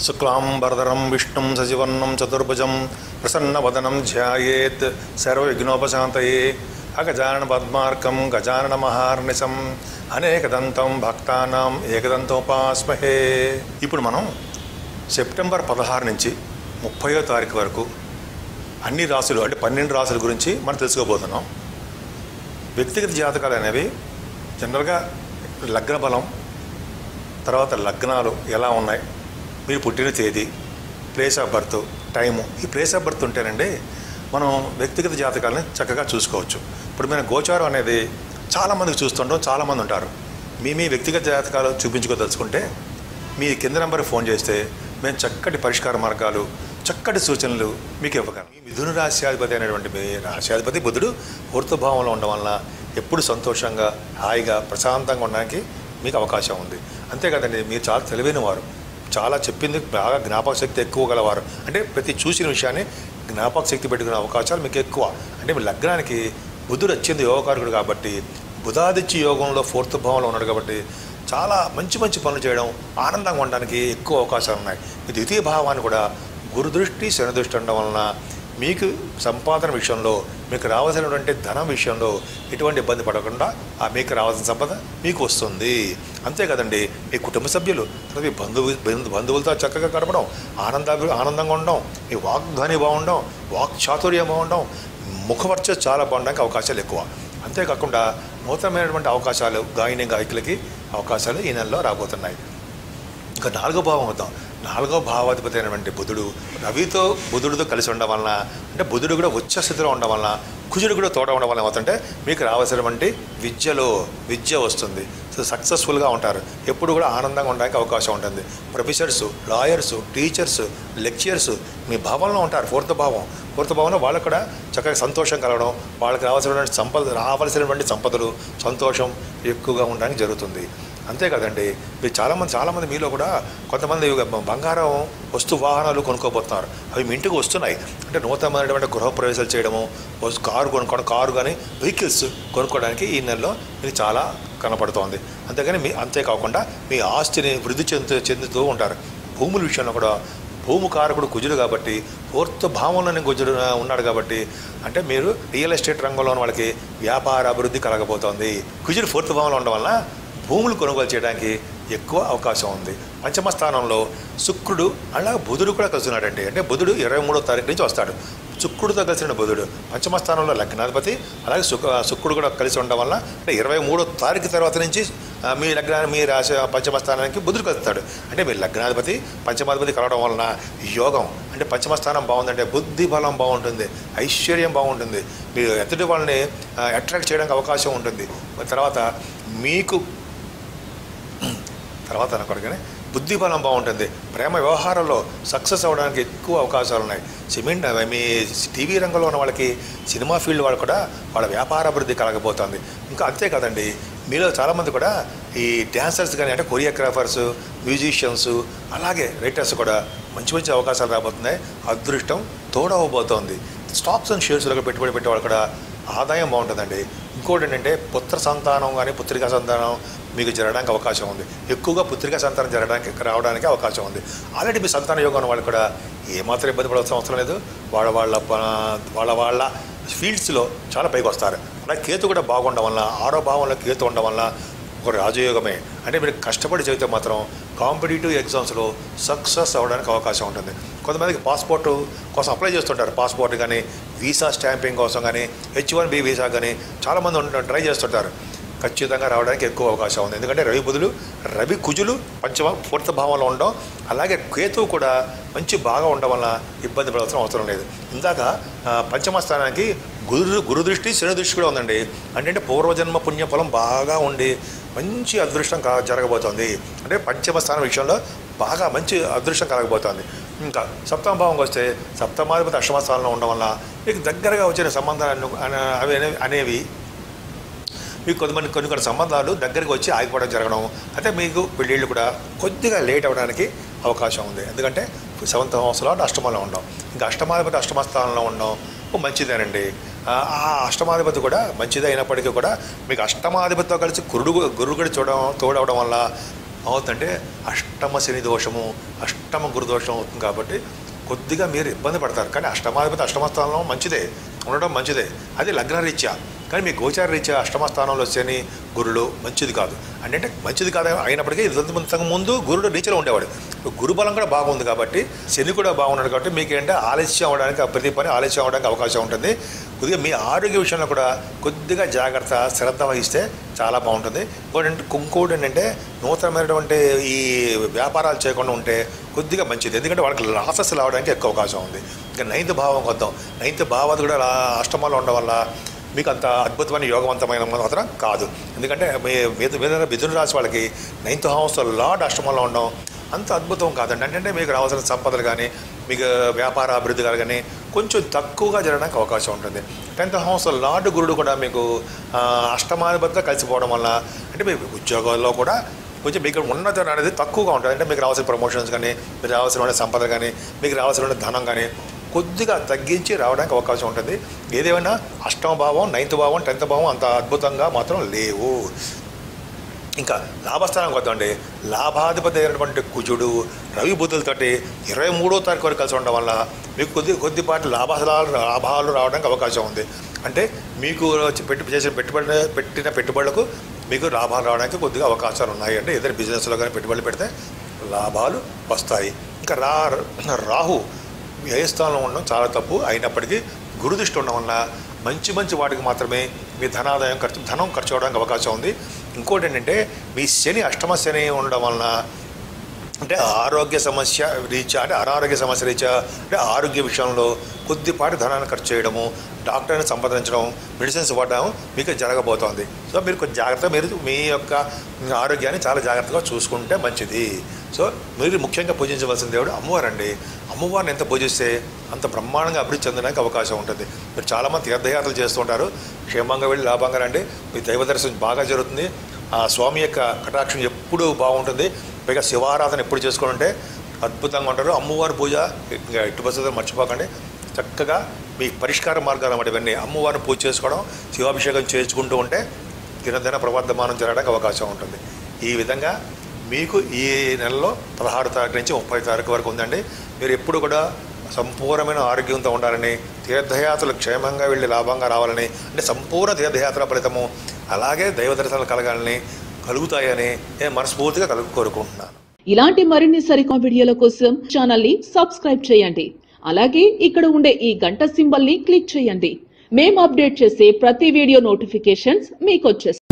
శుక్లాంబరధరం విష్ణుం సజివర్ణం చతుర్భుజం ప్రసన్నవదనం ధ్యాయేత్ సర్వవిఘ్నోపశాంతయే అగజానన పద్మార్కం గజానన మహార్నిశం అనేకదంతం భక్తానాం ఏకదంతోపాస్మహే ఇప్పుడు మనం సెప్టెంబర్ పదహారు నుంచి ముప్పయో తారీఖు వరకు అన్ని రాసులు అంటే పన్నెండు రాసుల గురించి మనం తెలుసుకోబోతున్నాం వ్యక్తిగత జాతకాలు అనేవి జనరల్గా లగ్న బలం తర్వాత లగ్నాలు ఎలా ఉన్నాయి మీరు పుట్టిన తేదీ ప్లేస్ ఆఫ్ బర్త్ టైము ఈ ప్లేస్ ఆఫ్ బర్త్ ఉంటేనండి మనం వ్యక్తిగత జాతకాలని చక్కగా చూసుకోవచ్చు ఇప్పుడు మేము గోచారం అనేది చాలామందికి చూస్తుంటాం చాలామంది ఉంటారు మీ మీ వ్యక్తిగత జాతకాలు చూపించుకోదలుచుకుంటే మీ కింద నెంబర్ ఫోన్ చేస్తే మేము చక్కటి పరిష్కార మార్గాలు చక్కటి సూచనలు మీకు ఇవ్వగలం మీ మిథున రాశ్యాధిపతి అయినటువంటి మీ రాశ్యాధిపతి బుధుడు పూర్తభావంలో ఉండడం వలన ఎప్పుడు సంతోషంగా హాయిగా ప్రశాంతంగా ఉండడానికి మీకు అవకాశం ఉంది అంతే కదండి మీరు చాలా తెలివైన వారు చాలా చెప్పింది బాగా జ్ఞాపక శక్తి ఎక్కువ గలవారు అంటే ప్రతి చూసిన విషయాన్ని జ్ఞాపక శక్తి పెట్టుకునే అవకాశాలు మీకు ఎక్కువ అంటే మీ లగ్నానికి బుధుడు వచ్చింది యోగకారకుడు కాబట్టి బుధాదిత్య యోగంలో ఫోర్త్ భావంలో ఉన్నాడు కాబట్టి చాలా మంచి మంచి పనులు చేయడం ఆనందంగా ఉండడానికి ఎక్కువ అవకాశాలు ఉన్నాయి మీ ద్వితీయ భావాన్ని కూడా గురుదృష్టి శని దృష్టి ఉండడం వలన మీకు సంపాదన విషయంలో మీకు రావాల్సినటువంటి ధనం విషయంలో ఎటువంటి ఇబ్బంది పడకుండా ఆ మీకు రావాల్సిన సంపద మీకు వస్తుంది అంతే కదండి మీ కుటుంబ సభ్యులు తర్వాత మీ బంధువు బంధు- బంధువులతో చక్కగా గడపడం ఆనంద ఆనందంగా ఉండడం మీ వాగ్ధ్వని బాగుండడం వాక్ చాతుర్యం బాగుండడం ముఖవర్చ చాలా బాగుండడానికి అవకాశాలు ఎక్కువ అంతేకాకుండా నూతనమైనటువంటి అవకాశాలు గాయని గాయకులకి అవకాశాలు ఈ నెలలో రాబోతున్నాయి ఇంకా నాలుగో భావం అవుతాం నాలుగో భావాధిపతి అయినటువంటి బుధుడు రవితో బుధుడితో కలిసి ఉండడం వలన అంటే బుధుడు కూడా ఉచ్చ స్థితిలో ఉండడం వలన కుజుడు కూడా తోడ ఉండడం వలన ఏమవుతుంటే మీకు రావాల్సినటువంటి విద్యలో విద్య వస్తుంది సో సక్సెస్ఫుల్గా ఉంటారు ఎప్పుడు కూడా ఆనందంగా ఉండడానికి అవకాశం ఉంటుంది ప్రొఫెసర్స్ లాయర్స్ టీచర్స్ లెక్చరర్స్ మీ భావంలో ఉంటారు ఫోర్త్ భావం ఫోర్త్ భావంలో వాళ్ళకు కూడా చక్కగా సంతోషం కలగడం వాళ్ళకి రావాల్సినటువంటి సంపద రావాల్సినటువంటి సంపదలు సంతోషం ఎక్కువగా ఉండడానికి జరుగుతుంది అంతే కదండి మీరు చాలామంది చాలామంది మీలో కూడా కొంతమంది బంగారం వస్తు వాహనాలు కొనుక్కోబోతున్నారు అవి మీ ఇంటికి వస్తున్నాయి అంటే నూతనమైనటువంటి గృహ ప్రవేశాలు చేయడము వస్తు- కారు కొనుక్కోవడం కారు కానీ వెహికల్స్ కొనుక్కోవడానికి ఈ నెలలో మీకు చాలా కనపడుతోంది అంతేగాని మీ అంతేకాకుండా మీ ఆస్తిని వృద్ధి చెందుతూ చెందుతూ ఉంటారు భూముల విషయంలో కూడా భూము కారకుడు కుజుడు కాబట్టి ఫోర్త్ భావంలోనే కుజుడు ఉన్నాడు కాబట్టి అంటే మీరు రియల్ ఎస్టేట్ రంగంలో ఉన్న వాళ్ళకి వ్యాపార అభివృద్ధి కలగబోతోంది కుజుడు ఫోర్త్ భావంలో ఉండడం వలన భూములు కొనుగోలు చేయడానికి ఎక్కువ అవకాశం ఉంది పంచమ స్థానంలో శుక్రుడు అలాగే బుధుడు కూడా కలిసినాడండి అంటే బుధుడు ఇరవై మూడో తారీఖు నుంచి వస్తాడు శుక్రుడితో కలిసిన బుధుడు పంచమ స్థానంలో లగ్నాధిపతి అలాగే శుక్ర శుక్రుడు కూడా కలిసి ఉండడం వల్ల అంటే ఇరవై మూడో తారీఖు తర్వాత నుంచి ఆ, మీ లగ్నాన్ని మీ రాశి పంచమ స్థానానికి బుధుడు కలుస్తాడు అంటే మీ లగ్నాధిపతి పంచమాధిపతి కలవడం వలన యోగం అంటే పంచమ స్థానం బాగుందంటే బుద్ధి బలం బాగుంటుంది ఐశ్వర్యం బాగుంటుంది మీరు ఎదుటి వాళ్ళని అట్రాక్ట్ చేయడానికి అవకాశం ఉంటుంది తర్వాత మీకు తర్వాత అనకూడగానే బుద్ధి బలం బాగుంటుంది ప్రేమ వ్యవహారంలో సక్సెస్ అవ్వడానికి ఎక్కువ అవకాశాలు ఉన్నాయి సిమెంట్ మీ టీవీ రంగంలో ఉన్న వాళ్ళకి సినిమా ఫీల్డ్ వాళ్ళు కూడా వాళ్ళ వ్యాపార అభివృద్ధి కలగబోతోంది ఇంకా అంతే కదండి మీలో చాలామంది కూడా ఈ డ్యాన్సర్స్ కానీ అంటే కొరియోగ్రాఫర్స్ మ్యూజిషియన్స్ అలాగే రైటర్స్ కూడా మంచి మంచి అవకాశాలు రాబోతున్నాయి అదృష్టం తోడవబోతోంది స్టాక్స్ అండ్ షేర్స్లో పెట్టుబడి పెట్టేవాళ్ళు కూడా ఆదాయం బాగుంటుందండి ఇంకోటి ఏంటంటే పుత్ర సంతానం కానీ పుత్రికా సంతానం మీకు జరగడానికి అవకాశం ఉంది ఎక్కువగా పుత్రికా సంతానం జరగడానికి రావడానికి అవకాశం ఉంది ఆల్రెడీ మీ సంతాన యోగం ఉన్న వాళ్ళు కూడా ఏమాత్రం ఇబ్బంది పడాల్సిన అవసరం లేదు వాళ్ళ వాళ్ళ ప- వాళ్ళ వాళ్ళ ఫీల్డ్స్లో చాలా పైకి వస్తారు అలాగే కేతు కూడా బాగుండడం వల్ల ఆరో భావంలో కేతు ఉండడం వల్ల ఒక రాజయోగమే అంటే మీరు కష్టపడి చదివితే మాత్రం కాంపిటేటివ్ ఎగ్జామ్స్లో సక్సెస్ అవ్వడానికి అవకాశం ఉంటుంది కొంతమందికి పాస్పోర్ట్ కోసం అప్లై చేస్తుంటారు పాస్పోర్ట్ కానీ వీసా స్టాంపింగ్ కోసం కానీ హెచ్ వన్ బి వీసా కానీ చాలామంది ఉంట- ట్రై చేస్తుంటారు ఖచ్చితంగా రావడానికి ఎక్కువ అవకాశం ఉంది ఎందుకంటే రవి బుధులు రవి కుజులు పంచమ పూర్త భావంలో ఉండడం అలాగే కేతువు కూడా మంచి బాగా ఉండడం వల్ల ఇబ్బంది పడాల్సిన అవసరం లేదు ఇందాక ఆ, పంచమ స్థానానికి గురు గురుదృష్టి శని దృష్టి కూడా ఉందండి అంటే పూర్వజన్మ పుణ్యఫలం బాగా ఉండి మంచి అదృష్టం కా జరగబోతోంది అంటే పంచమ స్థానం విషయంలో బాగా మంచి అదృష్టం కలగబోతోంది ఇంకా సప్తమ భావంకి వస్తే సప్తమాధిపతి అష్టమ స్థానంలో ఉండడం వల్ల మీకు దగ్గరగా వచ్చిన సంబంధాలు అనే- అవి అనే- అనేవి మీకు కొంతమంది కొన్ని కొన్ని సంబంధాలు దగ్గరికి వచ్చి ఆగిపోవడం జరగడం అంటే మీకు పెళ్ళిళ్ళు కూడా కొద్దిగా లేట్ అవ్వడానికి అవకాశం ఉంది ఎందుకంటే సెవెంత్ హౌస్లో అష్టమంలో ఉండడం ఇంకా అష్టమాధిపతి అష్టమ స్థానంలో ఉండడం ఓ మంచిదేనండి ఆ ఆ అష్టమాధిపతి కూడా మంచిదే అయినప్పటికీ కూడా మీకు అష్టమాధిపతితో కలిసి గురుడు గురుడు కూడా చూడడం తోడవడం వల్ల అవుతుందంటే అష్టమ శని దోషము అష్టమ గురు దోషం అవుతుంది కాబట్టి కొద్దిగా మీరు ఇబ్బంది పడతారు కానీ అష్టమాధిపతి అష్టమ స్థానంలో మంచిదే ఉండడం మంచిదే అది లగ్న రీత్యా కానీ మీ గోచార రీత్యా అష్టమ స్థానంలో శని గురుడు మంచిది కాదు అంటే మంచిది కాదు అయినప్పటికీ ఇంతకు ముందు గురుడు రీచలో ఉండేవాడు ఇప్పుడు గురుబలం కూడా బాగుంది కాబట్టి శని కూడా బాగున్నాడు కాబట్టి మీకు ఏంటంటే ఆలస్యం అవడానికి ప్రతి పని ఆలస్యం అవడానికి అవకాశం ఉంటుంది కొద్దిగా మీ ఆరోగ్య విషయంలో కూడా కొద్దిగా జాగ్రత్త శ్రద్ధ వహిస్తే చాలా బాగుంటుంది ఇంకోటి అంటే ఇంకోటి ఏంటంటే నూతనమైనటువంటి ఈ వ్యాపారాలు చేయకుండా ఉంటే కొద్దిగా మంచిది ఎందుకంటే వాళ్ళకి లాసెస్ రావడానికి ఎక్కువ అవకాశం ఉంది ఇంకా నైన్త్ భావం వద్దాం నైన్త్ భావాలు కూడా లా- అష్టమాలు ఉండడం వల్ల మీకు అంత అద్భుతమైన యోగవంతమైన మాత్రం కాదు ఎందుకంటే మీ మీద మీద మిథున రాశి వాళ్ళకి నైన్త్ హౌస్ లార్డ్ అష్టమంలో ఉండడం అంత అద్భుతం కాదండి అంటే మీకు రావాల్సిన సంపదలు కానీ మీకు వ్యాపార అభివృద్ధి కానీ కొంచెం తక్కువగా జరగడానికి అవకాశం ఉంటుంది టెన్త్ హౌస్ లార్డ్ గురుడు కూడా మీకు ఆ, అష్టమాధిపతిగా కలిసిపోవడం వల్ల అంటే మీ ఉద్యోగాల్లో కూడా కొంచెం మీకు ఉన్నత అనేది తక్కువగా ఉంటుంది అంటే మీకు రావాల్సిన ప్రమోషన్స్ కానీ మీకు రావాల్సిన సంపద కానీ మీకు రావాల్సిన ధనం కానీ కొద్దిగా తగ్గించి రావడానికి అవకాశం ఉంటుంది ఏదేమైనా అష్టమ భావం నైన్త్ భావం టెన్త్ భావం అంత అద్భుతంగా మాత్రం లేవు ఇంకా లాభస్థానం వద్దండి లాభాధిపతి అయినటువంటి కుజుడు రవి బుద్ధులతోటి ఇరవై మూడో తారీఖు వరకు కలిసి ఉండడం వల్ల మీకు కొద్ది కొద్దిపాటి లాభాలు లాభాలు రావడానికి అవకాశం ఉంది అంటే మీకు వచ్చి పెట్టి చేసిన పెట్టుబడి పెట్టిన పెట్టుబడులకు మీకు లాభాలు రావడానికి కొద్దిగా అవకాశాలు ఉన్నాయి అంటే ఏదైనా బిజినెస్లో కానీ పెట్టుబడులు పెడితే లాభాలు వస్తాయి ఇంకా రా రాహు వ్యయస్థానంలో ఉండడం చాలా తప్పు అయినప్పటికీ గురుదృష్టి ఉండడం వల్ల మంచి మంచి వాటికి మాత్రమే మీ ధనాదాయం ఖర్చు ధనం ఖర్చు అవడానికి అవకాశం ఉంది ఇంకోటి ఏంటంటే మీ శని అష్టమ శని ఉండడం వలన అంటే ఆరోగ్య సమస్య రీత్యా అంటే అనారోగ్య సమస్య రీత్యా అంటే ఆరోగ్య విషయంలో కొద్దిపాటి ధనాన్ని ఖర్చు చేయడము డాక్టర్ని సంప్రదించడం మెడిసిన్స్ ఇవ్వడం మీకు జరగబోతోంది సో మీరు కొంచెం జాగ్రత్త మీరు మీ యొక్క ఆరోగ్యాన్ని చాలా జాగ్రత్తగా చూసుకుంటే మంచిది సో మీరు ముఖ్యంగా పూజించవలసిన దేవుడు అమ్మవారండి అమ్మవారిని ఎంత పూజిస్తే అంత బ్రహ్మాండంగా అభివృద్ధి చెందడానికి అవకాశం ఉంటుంది మీరు చాలామంది తీర్థయాత్రలు చేస్తుంటారు క్షేమంగా వెళ్ళి లాభంగా రండి మీ దైవ దర్శనం బాగా జరుగుతుంది ఆ స్వామి యొక్క కటాక్షం ఎప్పుడూ బాగుంటుంది పైగా శివారాధన ఎప్పుడు చేసుకుని ఉంటే అద్భుతంగా ఉంటారు అమ్మవారి పూజ ఇంకా ఎట్టి పరిస్థితుల్లో మర్చిపోకండి చక్కగా మీ పరిష్కార మార్గాలు అన్నమాట ఇవన్నీ అమ్మవారిని పూజ చేసుకోవడం శివాభిషేకం చేసుకుంటూ ఉంటే దినదిన ప్రవర్ధమానం జరగడానికి అవకాశం ఉంటుంది ఈ విధంగా మీకు ఈ నెలలో పదహారు తారీఖు నుంచి ముప్పై తారీఖు వరకు ఉందండి మీరు ఎప్పుడు కూడా సంపూర్ణమైన ఆరోగ్యంతో ఉండాలని తీర్థయాత్రలు క్షేమంగా వెళ్ళి లాభంగా రావాలని అంటే సంపూర్ణ తీర్థయాత్ర ఫలితము అలాగే దైవ దర్శనాలు కలగాలని కలుగుతాయని నేను మనస్ఫూర్తిగా కలుగు కోరుకుంటున్నాను ఇలాంటి మరిన్ని సరికొత్త వీడియోల కోసం ఛానల్ ని సబ్స్క్రైబ్ చేయండి అలాగే ఇక్కడ ఉండే ఈ గంట సింబల్ ని క్లిక్ చేయండి మేము అప్డేట్ చేసే ప్రతి వీడియో నోటిఫికేషన్స్ మీకు వచ్చేస్తాయి